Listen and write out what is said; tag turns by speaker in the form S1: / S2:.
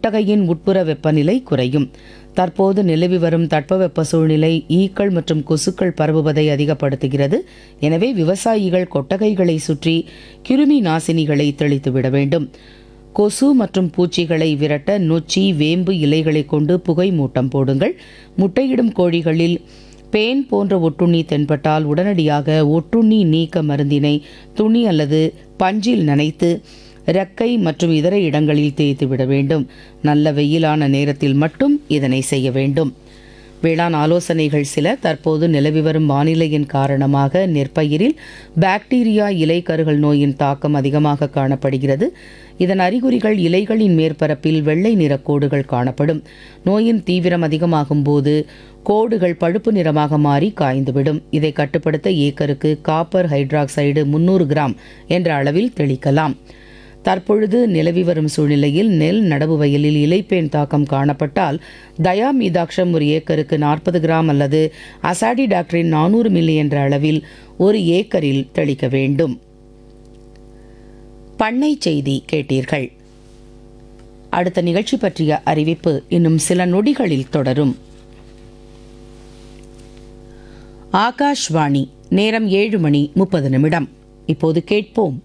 S1: கொட்டகையின் உட்புற வெப்பநிலை குறையும் தற்போது நிலவி வரும் தட்பவெப்ப சூழ்நிலை ஈக்கள் மற்றும் கொசுக்கள் பரவுவதை அதிகப்படுத்துகிறது எனவே விவசாயிகள் கொட்டகைகளை சுற்றி கிருமி நாசினிகளை தெளித்துவிட வேண்டும் கொசு மற்றும் பூச்சிகளை விரட்ட நொச்சி வேம்பு இலைகளை கொண்டு புகை மூட்டம் போடுங்கள் முட்டையிடும் கோழிகளில் பேன் போன்ற ஒட்டுண்ணி தென்பட்டால் உடனடியாக ஒட்டுண்ணி நீக்க மருந்தினை துணி அல்லது பஞ்சில் நனைத்து ரெக்கை மற்றும் இதர இடங்களில் தேய்த்து விட வேண்டும் நல்ல வெயிலான நேரத்தில் மட்டும் இதனை செய்ய வேண்டும் வேளாண் ஆலோசனைகள் சில தற்போது நிலவி வரும் வானிலையின் காரணமாக நெற்பயிரில் பாக்டீரியா இலைக்கருகள் நோயின் தாக்கம் அதிகமாக காணப்படுகிறது இதன் அறிகுறிகள் இலைகளின் மேற்பரப்பில் வெள்ளை நிற கோடுகள் காணப்படும் நோயின் தீவிரம் அதிகமாகும் போது கோடுகள் பழுப்பு நிறமாக மாறி காய்ந்துவிடும் இதை கட்டுப்படுத்த ஏக்கருக்கு காப்பர் ஹைட்ராக்சைடு முன்னூறு கிராம் என்ற அளவில் தெளிக்கலாம் தற்பொழுது நிலவி வரும் சூழ்நிலையில் நெல் நடவு வயலில் இலைப்பேன் தாக்கம் காணப்பட்டால் தயாமீதாக்ஷம் ஒரு ஏக்கருக்கு நாற்பது கிராம் அல்லது அசாடி டாக்டரின் நானூறு மில்லி என்ற அளவில் ஒரு ஏக்கரில் தெளிக்க வேண்டும் பண்ணை செய்தி கேட்டீர்கள் அடுத்த நிகழ்ச்சி பற்றிய அறிவிப்பு இன்னும் சில நொடிகளில் தொடரும் ஆகாஷ்வாணி நேரம் ஏழு மணி முப்பது நிமிடம் இப்போது கேட்போம்